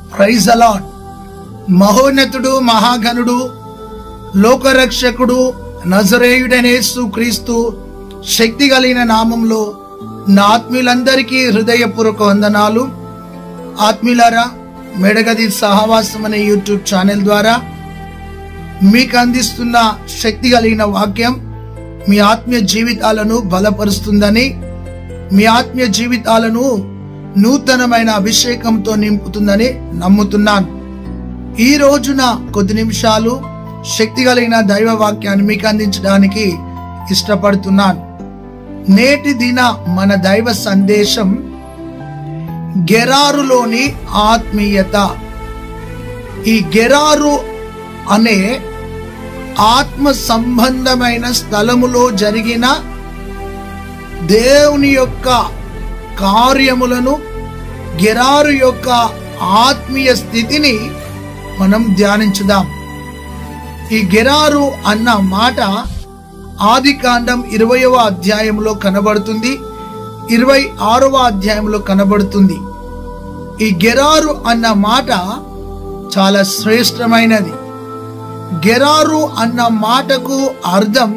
praise allot మహోన్నతుడు మహాగణుడు లోకరక్షకుడు నజరేయుడనేసు క్రీస్తు శక్తి కలిగిన నామంలో నా ఆత్మీయులందరికీ హృదయపూర్వక వందనాలు ఆత్మీయులారా మెడగది సహవాసం అనే యూట్యూబ్ ఛానల్ ద్వారా మీకు అందిస్తున్న శక్తి కలిగిన వాక్యం మీ ఆత్మీయ జీవితాలను బలపరుస్తుందని మీ ఆత్మీయ జీవితాలను నూతనమైన అభిషేకంతో నింపుతుందని నమ్ముతున్నాను ఈ రోజున కొద్ది నిమిషాలు శక్తి కలిగిన దైవ వాక్యాన్ని మీకు అందించడానికి ఇష్టపడుతున్నాను నేటి దిన మన దైవ సందేశం గెరారులోని ఆత్మీయత ఈ గెరారు అనే ఆత్మ సంబంధమైన స్థలములో జరిగిన దేవుని యొక్క కార్యములను గెరారు యొక్క ఆత్మీయ స్థితిని మనం ధ్యానించుదాం ఈ గెరారు అన్న మాట ఆది కాండం ఇరవయవ అధ్యాయంలో కనబడుతుంది ఇరవై ఆరవ అధ్యాయంలో కనబడుతుంది ఈ గెరారు అన్న మాట చాలా శ్రేష్టమైనది గెరారు అన్న మాటకు అర్థం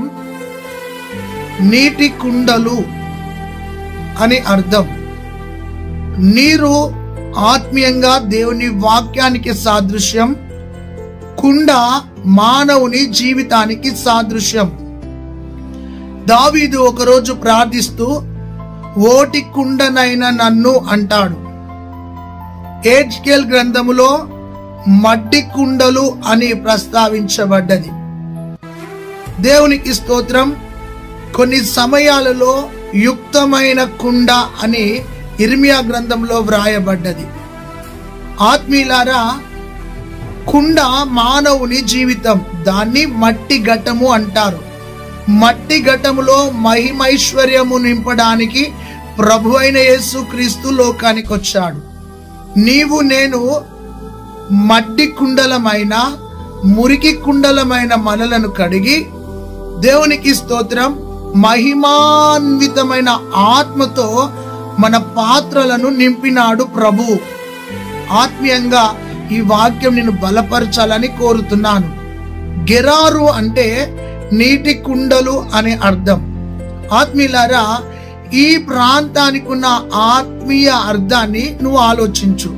నీటి కుండలు అని అర్థం నీరు ఆత్మీయంగా దేవుని వాక్యానికి సాదృశ్యం కుండ మానవుని జీవితానికి సాదృశ్యం దావీదు ఒకరోజు ప్రార్థిస్తూ ఓటి కుండనైన నన్ను అంటాడు ఏడ్స్కేల్ గ్రంథములో మడ్డి కుండలు అని ప్రస్తావించబడ్డది దేవునికి స్తోత్రం కొన్ని సమయాలలో యుక్తమైన కుండ అని ఇర్మియా గ్రంథంలో వ్రాయబడ్డది ఆత్మీయులారా కుండ మానవుని జీవితం దాన్ని మట్టి ఘటము అంటారు మట్టి ఘటములో మహిమైశ్వర్యము నింపడానికి ప్రభు అయిన యేసు క్రీస్తు లోకానికి వచ్చాడు నీవు నేను మట్టి కుండలమైన మురికి కుండలమైన మనలను కడిగి దేవునికి స్తోత్రం మహిమాన్వితమైన ఆత్మతో మన పాత్రలను నింపినాడు ప్రభు ఆత్మీయంగా ఈ వాక్యం నేను బలపరచాలని కోరుతున్నాను గెరారు అంటే నీటి కుండలు అనే అర్థం ఆత్మీయులారా ఈ ప్రాంతానికి ఉన్న ఆత్మీయ అర్థాన్ని నువ్వు ఆలోచించు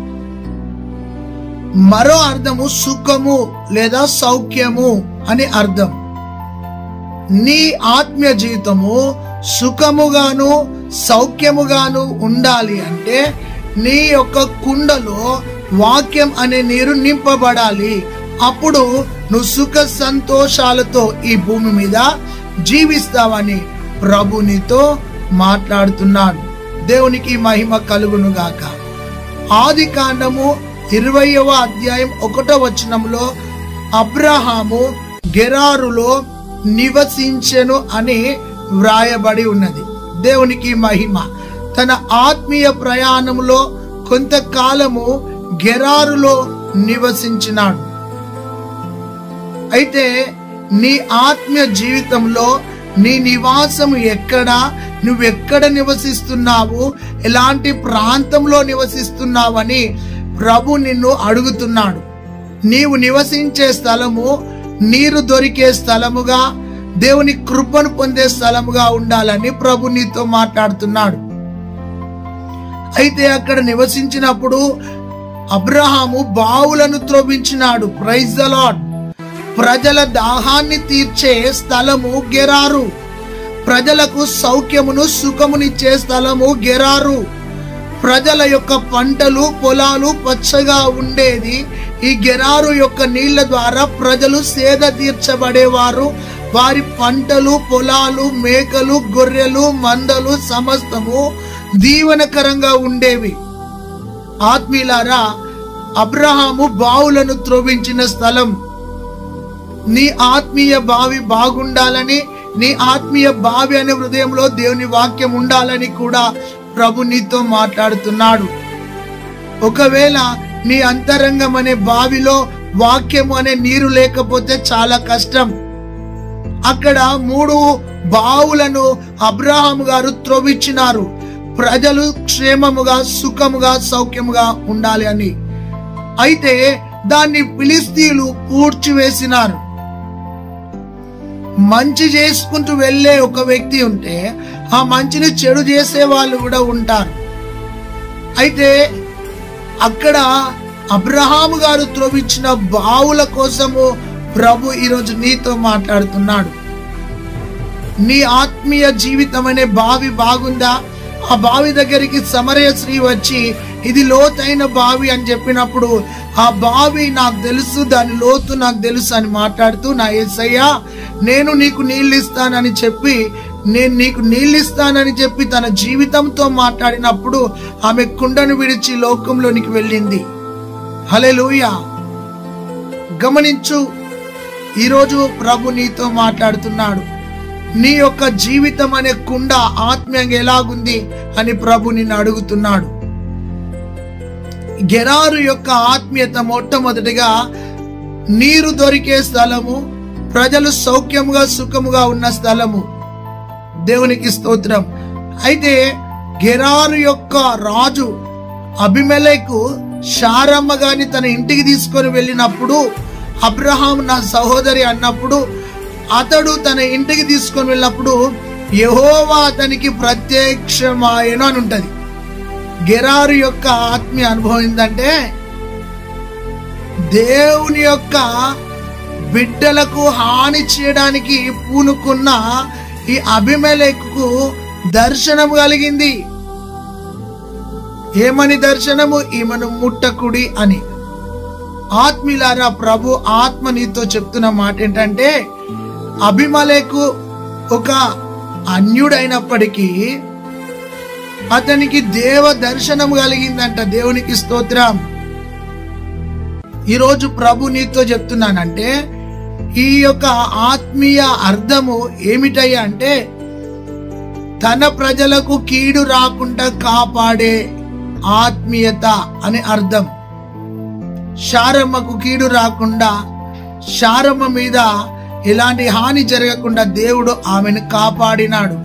మరో అర్థము సుఖము లేదా సౌఖ్యము అని అర్థం నీ ఆత్మీయ జీవితము సుఖముగాను సౌఖ్యముగాను ఉండాలి అంటే నీ యొక్క కుండలో వాక్యం అనే నీరు నింపబడాలి అప్పుడు నువ్వు సుఖ సంతోషాలతో ఈ భూమి మీద జీవిస్తావని ప్రభు నీతో మాట్లాడుతున్నాడు దేవునికి మహిమ కలుగును గాక ఆది కాండము ఇరవయవ అధ్యాయం ఒకటో వచనంలో అబ్రహాము గెరారులో నివసించెను అని వ్రాయబడి ఉన్నది దేవునికి మహిమ తన ఆత్మీయ ప్రయాణంలో కొంతకాలము గెరారులో నివసించినాడు అయితే నీ ఆత్మీయ జీవితంలో నీ నివాసము ఎక్కడ నువ్వెక్కడ నివసిస్తున్నావు ఎలాంటి ప్రాంతంలో నివసిస్తున్నావని ప్రభు నిన్ను అడుగుతున్నాడు నీవు నివసించే స్థలము నీరు దొరికే స్థలముగా దేవుని కృపను పొందే స్థలముగా ఉండాలని ప్రభు నీతో మాట్లాడుతున్నాడు అయితే అక్కడ నివసించినప్పుడు అబ్రహాము బావులను త్రోవించినాడు ప్రైజ్ ద లాడ్ ప్రజల దాహాన్ని తీర్చే స్థలము గెరారు ప్రజలకు సౌఖ్యమును సుఖమునిచ్చే స్థలము గెరారు ప్రజల యొక్క పంటలు పొలాలు పచ్చగా ఉండేది ఈ గెరారు యొక్క నీళ్ల ద్వారా ప్రజలు సేద తీర్చబడేవారు వారి పంటలు పొలాలు మేకలు గొర్రెలు మందలు సమస్తము దీవనకరంగా ఉండేవి ఆత్మీయులారా అబ్రహాము బావులను త్రోవించిన స్థలం నీ ఆత్మీయ బావి బాగుండాలని నీ ఆత్మీయ బావి అనే హృదయంలో దేవుని వాక్యం ఉండాలని కూడా ప్రభు నీతో మాట్లాడుతున్నాడు ఒకవేళ నీ అంతరంగం అనే బావిలో వాక్యము అనే నీరు లేకపోతే చాలా కష్టం అక్కడ మూడు బావులను అబ్రహాం గారు త్రొవిచ్చినారు ప్రజలు క్షేమముగా సుఖముగా సౌఖ్యముగా ఉండాలి అని అయితే దాన్ని ఫిలిస్తీన్లు పూడ్చివేసినారు మంచి చేసుకుంటూ వెళ్ళే ఒక వ్యక్తి ఉంటే ఆ మంచిని చెడు చేసే వాళ్ళు కూడా ఉంటారు అయితే అక్కడ అబ్రహాము గారు త్రోవించిన బావుల కోసము ప్రభు ఈరోజు నీతో మాట్లాడుతున్నాడు నీ ఆత్మీయ జీవితం అనే బావి బాగుందా ఆ బావి దగ్గరికి సమరయ శ్రీ వచ్చి ఇది లోతైన బావి అని చెప్పినప్పుడు ఆ బావి నాకు తెలుసు దాని లోతు నాకు తెలుసు అని మాట్లాడుతూ నా ఏసయ్యా నేను నీకు నీళ్ళు ఇస్తానని చెప్పి నేను నీకు నీళ్ళు ఇస్తానని చెప్పి తన జీవితంతో మాట్లాడినప్పుడు ఆమె కుండను విడిచి లోకంలోనికి వెళ్ళింది హలెలూయా గమనించు ఈరోజు ప్రభు నీతో మాట్లాడుతున్నాడు నీ యొక్క జీవితం అనే కుండ ఆత్మీయంగా ఎలాగుంది అని ప్రభు నిన్ను అడుగుతున్నాడు గెరారు యొక్క ఆత్మీయత మొట్టమొదటిగా నీరు దొరికే స్థలము ప్రజలు సౌఖ్యముగా సుఖముగా ఉన్న స్థలము దేవునికి స్తోత్రం అయితే గెరారు యొక్క రాజు అభిమేలకు షారమ్మ గాని తన ఇంటికి తీసుకొని వెళ్ళినప్పుడు అబ్రహాం నా సహోదరి అన్నప్పుడు అతడు తన ఇంటికి తీసుకొని వెళ్ళినప్పుడు యహోవా అతనికి ప్రత్యక్షమాయను అని ఉంటది గెరారు యొక్క ఆత్మీయ అనుభవం ఏంటంటే దేవుని యొక్క బిడ్డలకు హాని చేయడానికి పూనుకున్న ఈ అభిమేలకు దర్శనం కలిగింది ఏమని దర్శనము ఈమెను ముట్టకుడి అని ఆత్మీలారా ప్రభు ఆత్మ నీతో చెప్తున్న మాట ఏంటంటే అభిమలేకు ఒక అన్యుడైనప్పటికీ అతనికి దేవ దర్శనం కలిగిందంట దేవునికి స్తోత్రం ఈరోజు ప్రభు నీతో చెప్తున్నానంటే ఈ యొక్క ఆత్మీయ అర్థము ఏమిటయ్యా అంటే తన ప్రజలకు కీడు రాకుండా కాపాడే ఆత్మీయత అని అర్థం శారమ్మకు కీడు రాకుండా శారమ్మ మీద ఎలాంటి హాని జరగకుండా దేవుడు ఆమెను కాపాడినాడు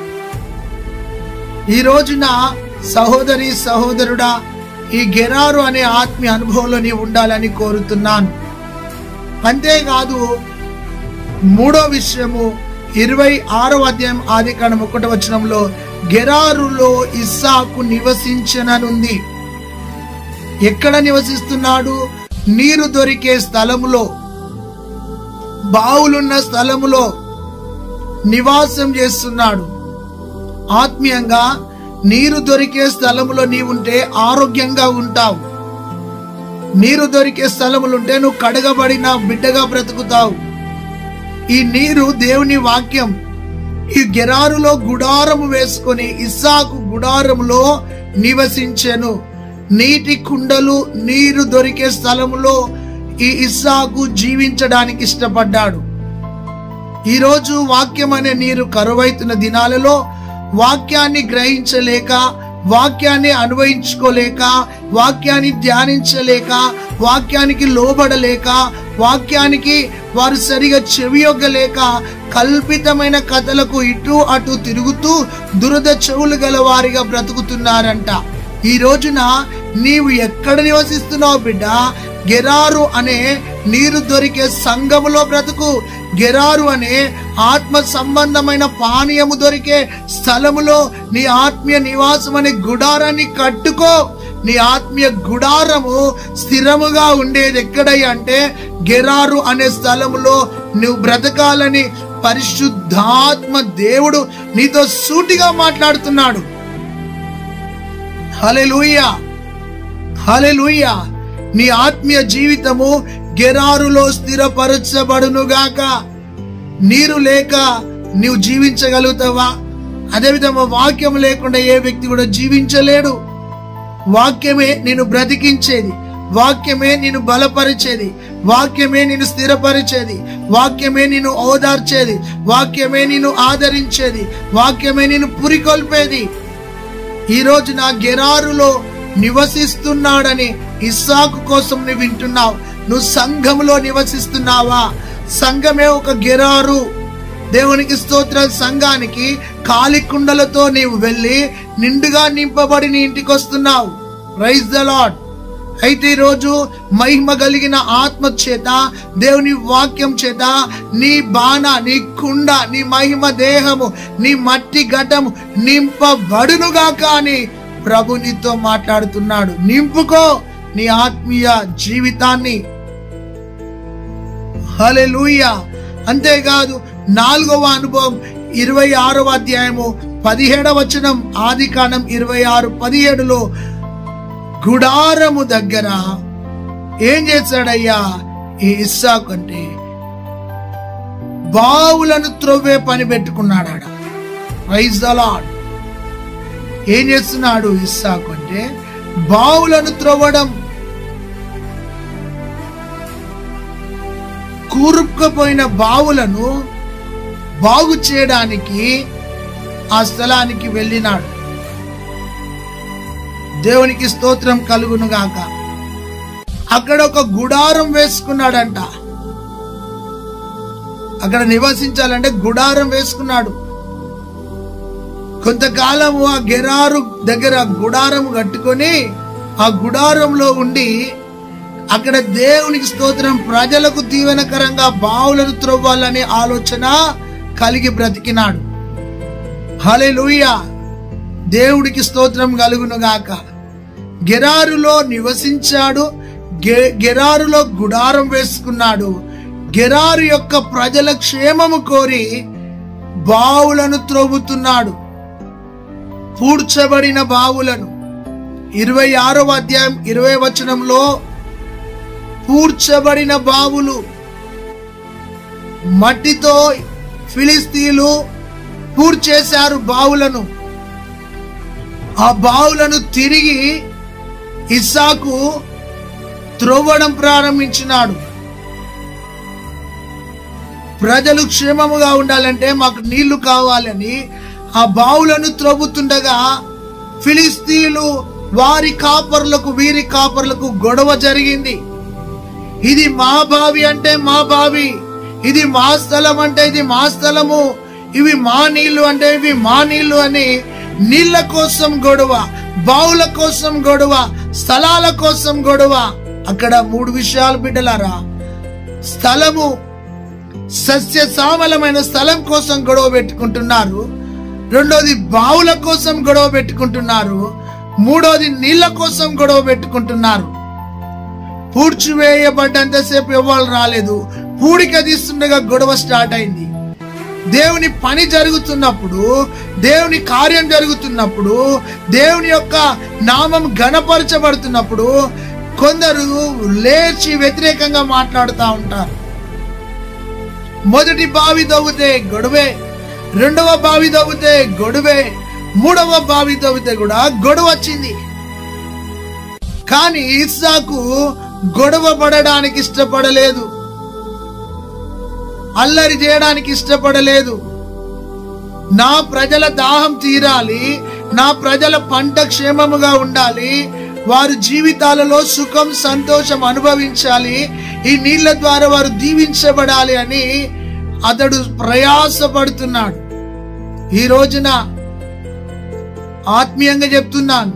ఈ రోజున సహోదరి సహోదరుడా ఈ గెరారు అనే ఆత్మీయ అనుభవంలో నీవు ఉండాలని కోరుతున్నాను అంతేకాదు మూడో విషయము ఇరవై ఆరో అధ్యాయం ఆది కాండం ఒకటి వచనంలో గెరారులో ఇస్సాకు నివసించననుంది ఎక్కడ నివసిస్తున్నాడు నీరు దొరికే స్థలములో బావులున్న స్థలములో నివాసం చేస్తున్నాడు ఆత్మీయంగా నీరు దొరికే స్థలములో నీవుంటే ఆరోగ్యంగా ఉంటావు నీరు దొరికే స్థలములుంటే నువ్వు కడగబడిన బిడ్డగా బ్రతుకుతావు ఈ నీరు దేవుని వాక్యం ఈ గెరారులో గుడారము వేసుకొని ఇస్సాకు గుడారములో నివసించెను నీటి కుండలు నీరు దొరికే స్థలములో ఈ ఇస్సాకు జీవించడానికి ఇష్టపడ్డాడు ఈరోజు వాక్యం అనే నీరు కరువైతున్న దినాలలో వాక్యాన్ని గ్రహించలేక వాక్యాన్ని అన్వయించుకోలేక వాక్యాన్ని ధ్యానించలేక వాక్యానికి లోబడలేక వాక్యానికి వారు సరిగా చెవియొగ్గలేక కల్పితమైన కథలకు ఇటు అటు తిరుగుతూ దురద చెవులు గల వారిగా బ్రతుకుతున్నారంట ఈ రోజున నీవు ఎక్కడ నివసిస్తున్నావు బిడ్డ గెరారు అనే నీరు దొరికే సంఘములో బ్రతుకు గెరారు అనే ఆత్మ సంబంధమైన పానీయము దొరికే స్థలములో నీ ఆత్మీయ నివాసం అనే గుడారాన్ని కట్టుకో నీ ఆత్మీయ గుడారము స్థిరముగా ఉండేది ఎక్కడయ్యా అంటే గెరారు అనే స్థలములో నువ్వు బ్రతకాలని పరిశుద్ధాత్మ దేవుడు నీతో సూటిగా మాట్లాడుతున్నాడు హలెలూయా హలెలూయా నీ ఆత్మీయ జీవితము గెరారులో స్థిరపరచబడునుగాక నీరు లేక నీవు జీవించగలుగుతావా అదేవిధంగా వాక్యం లేకుండా ఏ వ్యక్తి కూడా జీవించలేడు వాక్యమే నేను బ్రతికించేది వాక్యమే నేను బలపరిచేది వాక్యమే నేను స్థిరపరిచేది వాక్యమే నేను ఓదార్చేది వాక్యమే నేను ఆదరించేది వాక్యమే నేను పురికొల్పేది ఈ రోజు నా గెరారులో నివసిస్తున్నాడని ఇస్సాకు కోసం నువ్వు వింటున్నావు నువ్వు సంఘములో నివసిస్తున్నావా సంఘమే ఒక గెరారు దేవునికి స్తోత్ర సంఘానికి కాలి కుండలతో నీవు వెళ్ళి నిండుగా నింపబడి నీ ఇంటికి వస్తున్నావు రైజ్ ద లాడ్ అయితే ఈరోజు మహిమ కలిగిన ఆత్మ చేత దేవుని వాక్యం చేత నీ బాణ నీ కుండ నీ మహిమ దేహము నీ మట్టి ఘటము నింపబడునుగాక అని ప్రభు నీతో మాట్లాడుతున్నాడు నింపుకో నీ ఆత్మీయ జీవితాన్ని హలెలూయ అంతేకాదు నాలుగవ అనుభవం ఇరవై ఆరవ అధ్యాయము పదిహేడవ వచనం ఆది కాండం ఇరవై ఆరు పదిహేడులో గుడారము దగ్గర ఏం చేశాడయ్యా ఈ ఇస్సాకు అంటే బావులను త్రవ్వే పని పెట్టుకున్నాడు ఆడ ప్రైజ్ ద లార్డ్ ఏం చేస్తున్నాడు ఇస్సాకు అంటే బావులను త్రవ్వడం కూరుక్కుపోయిన బావులను బాగు చేయడానికి ఆ స్థలానికి వెళ్ళినాడు దేవునికి స్తోత్రం కలుగును గాక అక్కడ ఒక గుడారం వేసుకున్నాడంట అక్కడ నివసించాలంటే గుడారం వేసుకున్నాడు కొంతకాలము ఆ గెరారు దగ్గర గుడారం కట్టుకొని ఆ గుడారంలో ఉండి అక్కడ దేవునికి స్తోత్రం ప్రజలకు దీవెనకరంగా బావులను త్రవ్వాలనే ఆలోచన కలిగి బ్రతికినాడు హలే దేవుడికి స్తోత్రం కలుగును గాక గెరారులో నివసించాడు గె- గెరారులో గుడారం వేసుకున్నాడు గెరారు యొక్క ప్రజల క్షేమము కోరి బావులను త్రవ్వుతున్నాడు పూడ్చబడిన బావులను ఇరవై ఆరవ అధ్యాయం ఇరవై వచనంలో పూడ్చబడిన బావులు మట్టితో ఫిలిస్తీన్లు పూడ్చేశారు బావులను ఆ బావులను తిరిగి ఇస్సాకు త్రవ్వడం ప్రారంభించినాడు ప్రజలు క్షేమముగా ఉండాలంటే మాకు నీళ్లు కావాలని ఆ బావులను త్రవ్వుతుండగా ఫిలిస్తీన్లు వారి కాపర్లకు వీరి కాపర్లకు గొడవ జరిగింది ఇది మా బావి అంటే మా బావి ఇది మా స్థలం అంటే ఇది మా స్థలము ఇవి మా నీళ్లు అంటే ఇవి మా నీళ్లు అని నీళ్ల కోసం గొడవ బావుల కోసం గొడవ స్థలాల కోసం గొడవ అక్కడ మూడు విషయాలు బిడ్డలారా స్థలము సస్య సామలమైన స్థలం కోసం గొడవ పెట్టుకుంటున్నారు రెండోది బావుల కోసం గొడవ పెట్టుకుంటున్నారు మూడోది నీళ్ల కోసం గొడవ పెట్టుకుంటున్నారు పూడ్చివేయబడ్డంతసేపు ఎవరు రాలేదు పూడిక తీస్తుండగా గొడవ స్టార్ట్ అయింది దేవుని పని జరుగుతున్నప్పుడు దేవుని కార్యం జరుగుతున్నప్పుడు దేవుని యొక్క నామం గణపరచబడుతున్నప్పుడు కొందరు లేచి వ్యతిరేకంగా మాట్లాడుతూ ఉంటారు మొదటి బావి తవ్వితే గొడవే రెండవ బావి తవ్వితే గొడవే మూడవ బావి తవ్వితే కూడా గొడవ వచ్చింది కానీ ఇస్సాకు గొడవ పడడానికి ఇష్టపడలేదు అల్లరి చేయడానికి ఇష్టపడలేదు నా ప్రజల దాహం తీరాలి నా ప్రజల పంట క్షేమముగా ఉండాలి వారి జీవితాలలో సుఖం సంతోషం అనుభవించాలి ఈ నీళ్ల ద్వారా వారు దీవించబడాలి అని అతడు ప్రయాసపడుతున్నాడు ఈ రోజున ఆత్మీయంగా చెప్తున్నాను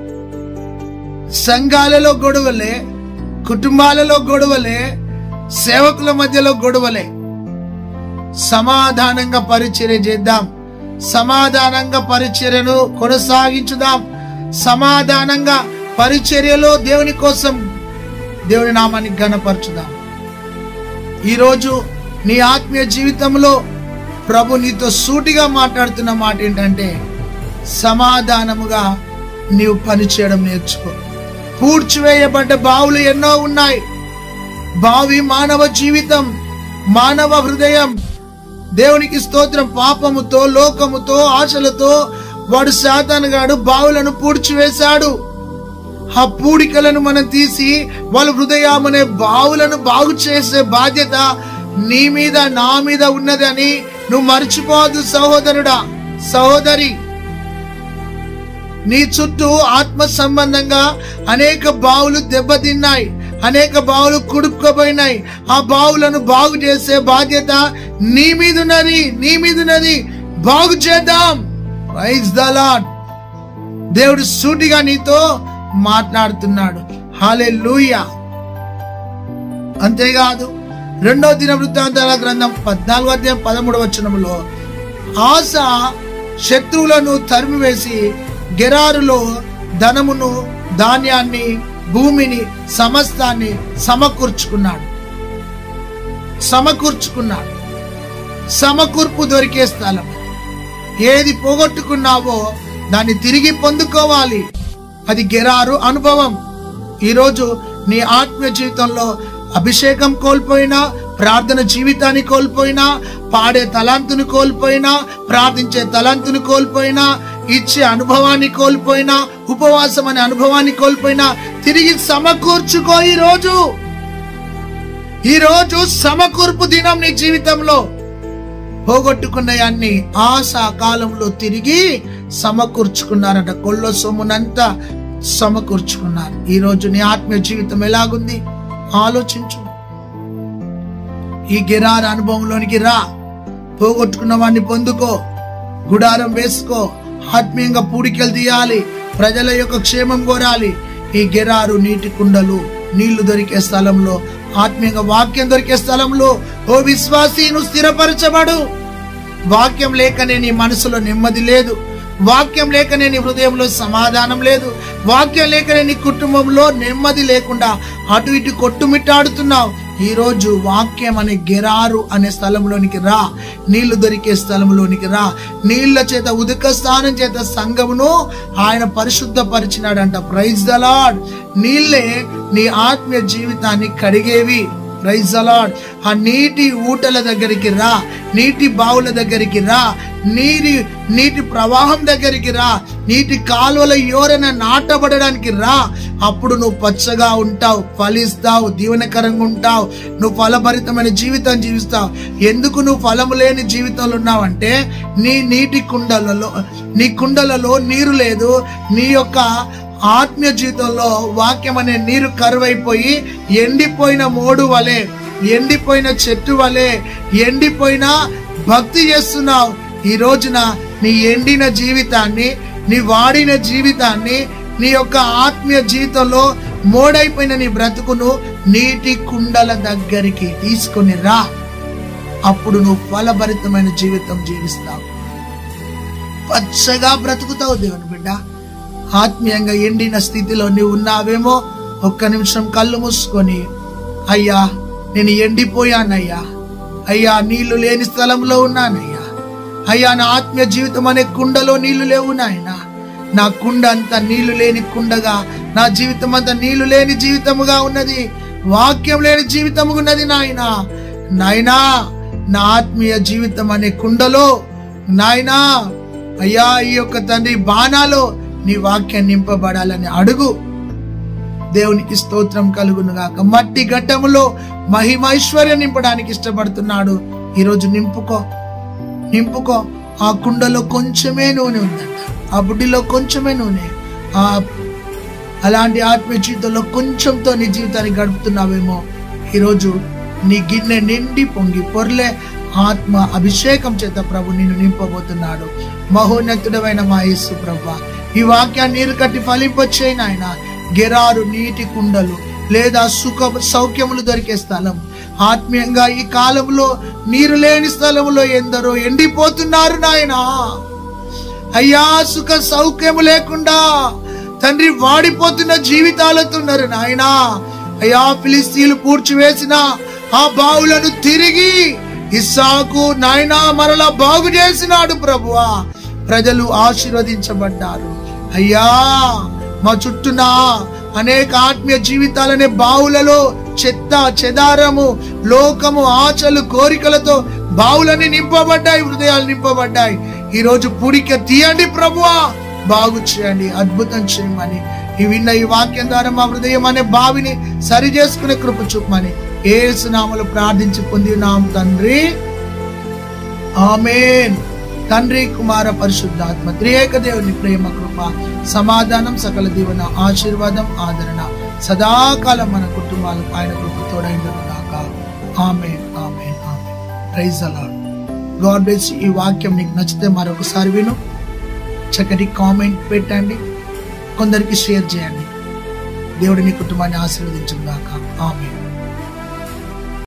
సంఘాలలో గొడవలే కుటుంబాలలో గొడవలే సేవకుల మధ్యలో గొడవలే సమాధానంగా పరిచర్య చేద్దాం సమాధానంగా పరిచర్యను కొనసాగించుదాం సమాధానంగా పరిచర్యలో దేవుని కోసం దేవుని నామాన్ని ఘనపరచుదాం ఈరోజు నీ ఆత్మీయ జీవితంలో ప్రభు నీతో సూటిగా మాట్లాడుతున్న మాట ఏంటంటే సమాధానముగా నీవు పనిచేయడం నేర్చుకో పూడ్చివేయబడ్డ బావులు ఎన్నో ఉన్నాయి బావి మానవ జీవితం మానవ హృదయం దేవునికి స్తోత్రం పాపముతో లోకముతో ఆశలతో వాడు సాతానుగాడు బావులను పూడ్చివేశాడు ఆ పూడికలను మనం తీసి వాళ్ళ హృదయం అనే బావులను బాగు చేసే బాధ్యత నీ మీద నా మీద ఉన్నదని నువ్వు మర్చిపోవద్దు సహోదరుడా సహోదరి నీ చుట్టూ ఆత్మ సంబంధంగా అనేక బావులు దెబ్బతిన్నాయి అనేక బావులు కుడుక్కోపోయినాయి ఆ బావులను బాగు చేసే బాధ్యత నీ మీదున్నది నీ మీదున్నది బాగు చేద్దాం ప్రైజ్ ద లాడ్ దేవుడు సూటిగా నీతో మాట్లాడుతున్నాడు హాలే అంతేకాదు రెండో దిన వృత్తాంతాల గ్రంథం పద్నాలుగో అధ్యాయం పదమూడవ వచనంలో ఆశ శత్రువులను తరిమివేసి గెరారులో ధనమును ధాన్యాన్ని భూమిని సమస్తాన్ని సమకూర్చుకున్నాడు సమకూర్చుకున్నాడు సమకూర్పు దొరికే స్థలం ఏది పోగొట్టుకున్నావో దాన్ని తిరిగి పొందుకోవాలి అది గెరారు అనుభవం ఈరోజు నీ ఆత్మీయ జీవితంలో అభిషేకం కోల్పోయినా ప్రార్థన జీవితాన్ని కోల్పోయినా పాడే తలాంతుని కోల్పోయినా ప్రార్థించే తలాంతుని కోల్పోయినా ఇచ్చే అనుభవాన్ని కోల్పోయినా ఉపవాసం అనే అనుభవాన్ని కోల్పోయినా తిరిగి సమకూర్చుకో ఈ రోజు ఈ రోజు సమకూర్పు దినం నీ జీవితంలో పోగొట్టుకున్నయాన్ని ఆశ కాలంలో తిరిగి సమకూర్చుకున్నారట కొల్ల సొమ్మునంతా సమకూర్చుకున్నారు ఈ రోజు నీ ఆత్మీయ జీవితం ఎలాగుంది ఆలోచించు ఈ గిరార అనుభవంలోనికి రా పోగొట్టుకున్న వాడిని పొందుకో గుడారం వేసుకో ఆత్మీయంగా పూడికలు తీయాలి ప్రజల యొక్క క్షేమం కోరాలి ఈ గెరారు నీటి కుండలు నీళ్లు దొరికే స్థలంలో ఆత్మీయంగా వాక్యం దొరికే స్థలంలో ఓ విశ్వాసి నువ్వు స్థిరపరచబడు వాక్యం లేకనే నీ మనసులో నెమ్మది లేదు వాక్యం లేకనే నీ హృదయంలో సమాధానం లేదు వాక్యం లేకనే నీ కుటుంబంలో నెమ్మది లేకుండా అటు ఇటు కొట్టుమిట్టాడుతున్నావు ఈ రోజు వాక్యం అనే గెరారు అనే స్థలంలోనికి రా నీళ్లు దొరికే స్థలంలోనికి రా నీళ్ల చేత ఉదక స్నానం చేత సంఘమును ఆయన పరిశుద్ధపరిచినాడంట ప్రైజ్ ద లార్డ్ నీళ్ళే నీ ఆత్మీయ జీవితాన్ని కడిగేవి ప్రైజ్ అలాడ్ ఆ నీటి ఊటల దగ్గరికి రా నీటి బావుల దగ్గరికి రా నీటి నీటి ప్రవాహం దగ్గరికి రా నీటి కాలువల యోరన నాటబడడానికి రా అప్పుడు నువ్వు పచ్చగా ఉంటావు ఫలిస్తావు దీవెనకరంగా ఉంటావు నువ్వు ఫలభరితమైన జీవితం జీవిస్తావు ఎందుకు నువ్వు ఫలము లేని జీవితంలో ఉన్నావంటే నీ నీటి కుండలలో నీ కుండలలో నీరు లేదు నీ యొక్క ఆత్మీయ జీవితంలో వాక్యం అనే నీరు కరువైపోయి ఎండిపోయిన మోడు వలె ఎండిపోయిన చెట్టు వలె ఎండిపోయిన భక్తి చేస్తున్నావు ఈ రోజున నీ ఎండిన జీవితాన్ని నీ వాడిన జీవితాన్ని నీ యొక్క ఆత్మీయ జీవితంలో మోడైపోయిన నీ బ్రతుకును నీటి కుండల దగ్గరికి తీసుకొని రా అప్పుడు నువ్వు ఫలభరితమైన జీవితం జీవిస్తావు పచ్చగా బ్రతుకుతావు దేవుని బిడ్డ ఆత్మీయంగా ఎండిన స్థితిలో నీవు ఉన్నావేమో ఒక్క నిమిషం కళ్ళు మూసుకొని అయ్యా నేను ఎండిపోయానయ్యా అయ్యా నీళ్లు లేని స్థలంలో ఉన్నానయ్యా అయ్యా నా ఆత్మీయ జీవితం అనే కుండలో నీళ్లు లేవు నాయన నా కుండ అంతా నీళ్లు లేని కుండగా నా జీవితం అంతా నీళ్లు లేని జీవితముగా ఉన్నది వాక్యం లేని జీవితముగా ఉన్నది నాయన నాయనా నా ఆత్మీయ జీవితం అనే కుండలో నాయనా అయ్యా ఈ యొక్క తండ్రి బాణాలో నీ వాక్యం నింపబడాలని అడుగు దేవునికి స్తోత్రం కలుగును గాక మట్టి ఘట్టములో మహిమైశ్వర్యం నింపడానికి ఇష్టపడుతున్నాడు ఈరోజు నింపుకో నింపుకో ఆ కుండలో కొంచెమే నూనె ఉందంట ఆ బుడ్డిలో కొంచెమే నూనె ఆ అలాంటి ఆత్మీయ జీవితంలో కొంచెంతో నీ జీవితాన్ని గడుపుతున్నావేమో ఈరోజు నీ గిన్నె నిండి పొంగి పొర్లే ఆత్మ అభిషేకం చేత ప్రభు నిన్ను నింపబోతున్నాడు మహోన్నతుడమైన మా యేసు ప్రభు ఈ వాక్యాన్ని నీరు కట్టి ఫలింపొచ్చేయి నాయన గెరారు నీటి కుండలు లేదా సుఖ సౌఖ్యములు దొరికే స్థలం ఆత్మీయంగా ఈ కాలంలో నీరు లేని స్థలంలో ఎందరో ఎండిపోతున్నారు నాయనా అయ్యా సుఖ సౌఖ్యము లేకుండా తండ్రి వాడిపోతున్న జీవితాలతో ఉన్నారు నాయనా అయ్యా ఫిలిస్తీన్లు పూడ్చివేసిన ఆ బావులను తిరిగి ఇస్సాకు నాయనా మరలా బాగు చేసినాడు ప్రభువా ప్రజలు ఆశీర్వదించబడ్డారు అయ్యా మా చుట్టూన అనేక ఆత్మీయ జీవితాలనే బావులలో చెత్త చెదారము లోకము ఆశలు కోరికలతో బావులని నింపబడ్డాయి హృదయాలు నింపబడ్డాయి ఈ రోజు పూడిక తీయండి ప్రభువా బాగు చేయండి అద్భుతం చేయమని ఈ విన్న ఈ వాక్యం ద్వారా మా హృదయం అనే బావిని సరి చేసుకునే కృప చూపమని ఏసునామలు ప్రార్థించి పొంది నామ తండ్రి ఆమెన్ తండ్రి కుమార పరిశుద్ధాత్మ త్రియేక దేవుని ప్రేమ కృప సమాధానం సకల దీవెన ఆశీర్వాదం ఆదరణ సదాకాలం మన కుటుంబాలకు ఆయన కృప తోడైండును గాక amen amen amen praise lord God bless ఈ వాక్యం నీకు నచ్చితే మరొకసారి విను చక్కటి కామెంట్ పెట్టండి కొందరికి షేర్ చేయండి దేవుడిని కుటుంబాన్ని ఆశీర్వదించుగాక ఆమె